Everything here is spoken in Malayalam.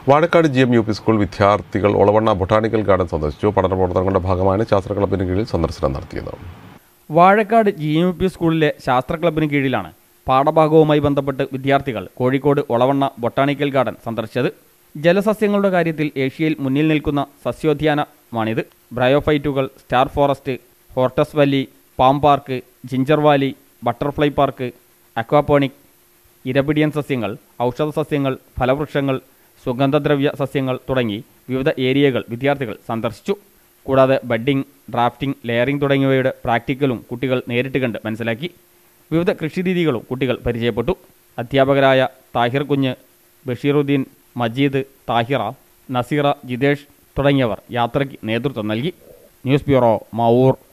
Vazhakkad G M U P school വിദ്യാർത്ഥികൾ ഒളവണ്ണ ബൊട്ടാണിക്കൽ ഗാർഡൻ സന്ദർശിച്ചു പഠന പ്രവർത്തനങ്ങളുടെ ഭാഗമാണ് ശാസ്ത്ര ക്ലബിന് കീഴിൽ സന്ദർശനം നടത്തിയത് വാഴക്കാട് ജി എം പി സ്കൂളിലെ ശാസ്ത്ര ക്ലബിന് കീഴിലാണ് പാഠഭാഗവുമായി ബന്ധപ്പെട്ട് വിദ്യാർത്ഥികൾ കോഴിക്കോട് ഒളവണ്ണ ബൊട്ടാണിക്കൽ ഗാർഡൻ സന്ദർശിച്ചത് ജലസസ്യങ്ങളുടെ കാര്യത്തിൽ ഏഷ്യയിൽ മുന്നിൽ നിൽക്കുന്ന സസ്യോദ്യാനമാണിത് ബ്രയോഫൈറ്റുകൾ star forest hortus valley palm park ginger valley butterfly park aquaponic ഇരപിടിയൻ സസ്യങ്ങൾ ഔഷധ സസ്യങ്ങൾ ഫലവൃക്ഷങ്ങൾ സുഗന്ധദ്രവ്യ സസ്യങ്ങൾ തുടങ്ങി വിവിധ ഏരിയകൾ വിദ്യാർത്ഥികൾ സന്ദർശിച്ചു കൂടാതെ ബഡ്ഡിംഗ് ഡ്രാഫ്റ്റിംഗ് ലെയറിംഗ് തുടങ്ങിയവയുടെ പ്രാക്ടിക്കലും കുട്ടികൾ നേരിട്ട് കണ്ട് മനസ്സിലാക്കി വിവിധ കൃഷിരീതികളും കുട്ടികൾ പരിചയപ്പെട്ടു അധ്യാപകരായ താഹിർ കുഞ്ഞ് ബഷീറുദ്ദീൻ മജീദ് താഹിറ നസീറ ജിതേഷ് തുടങ്ങിയവർ യാത്രയ്ക്ക് നേതൃത്വം നൽകി ന്യൂസ് ബ്യൂറോ മാവൂർ